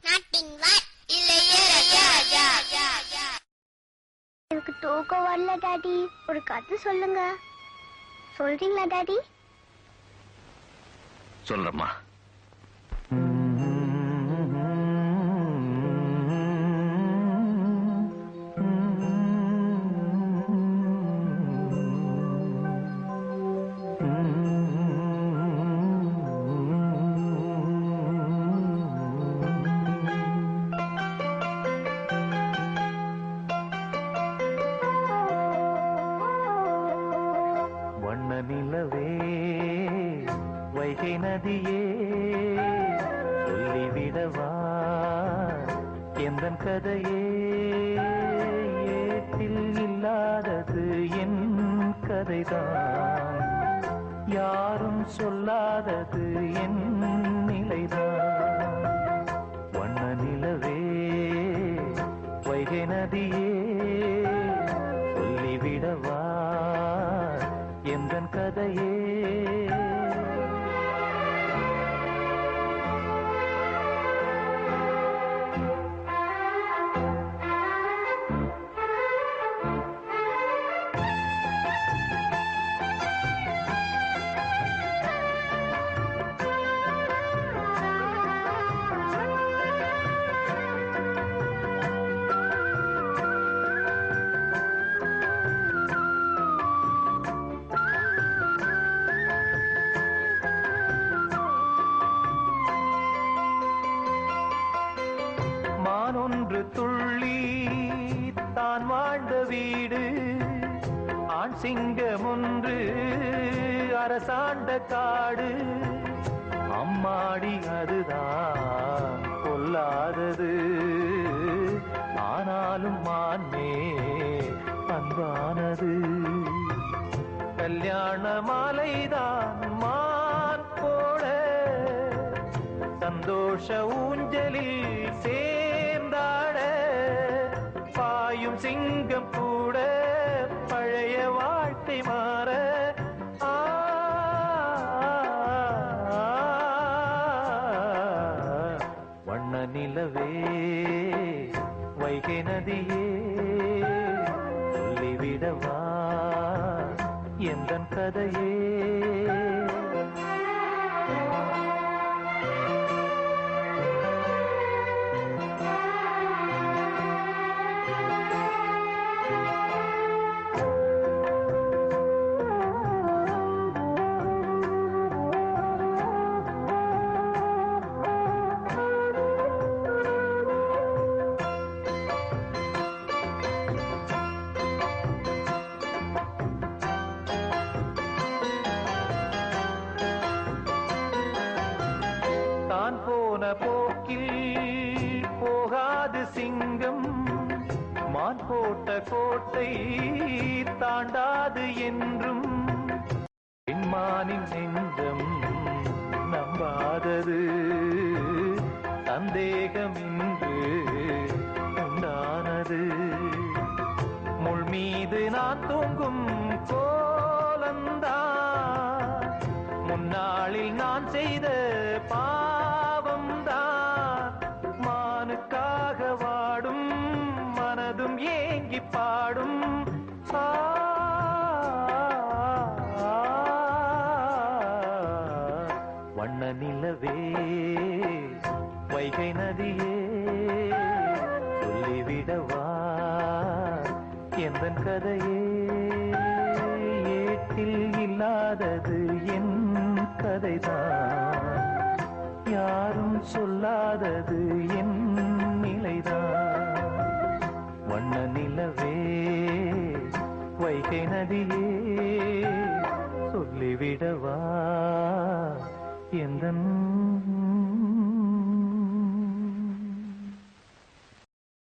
நாட்டின் வார் இளையராஜா எனக்கு தூக்கம் வரல டாடி ஒரு கதை சொல்லுங்க சொல்றீங்களா டாடி சொல்றம்மா வண்ண நிலவே வைகை நதியே சொல்லிவிடவா எந்தன் கதையே ஏட்டில் இல்லாதது என் கதைதான் யாரும் சொல்லாதது என் நிலைதான் வண்ண நிலவே வைகை நதியே சொல்லிவிடவா எந்தன் கதையே மானொன்று துள்ளி தான் வாழ்ந்த வீடு ஆண் சிங்கம் ஒன்று அரசாண்ட காடு அம்மாடி அதுதான் கொல்லாதது ஆனாலும் மான்மே அன்பானது கல்யாண மாலைதான் மான் போட சந்தோஷ ஊஞ்சலில் சேர்ந்தாட பாயும் சிங்கம் கூட பழைய வாழ்க்கை மாற ஆ, வண்ண நிலவே வைகை நதியே சொல்லிவிடவா எந்தன் கதையே தான் போன போக்கில் போகாது சிங்கம் மான் போட்ட கோட்டை தாண்டாது என்றும் பெண்மானின் நெஞ்சம் நம்பாதது சந்தேகம் இன்று உண்டானது முள் மீது நான் தூங்கும் கோலந்தான் முன்னாளில் நான் செய்த பாவம்தான் மானுக்காக வாடும் மனதும் ஏங்கி பாடும் ஆ, வண்ண நிலவே வைகை நதியே சொல்லிவிடவா எந்தன் கதையே ஏட்டில் இல்லாதது என் கதைதான் யாரும் சொல்லாதது என் நிலைதான் வண்ண நிலவே வைகை நதியே சொல்லிவிடவா எந்தன்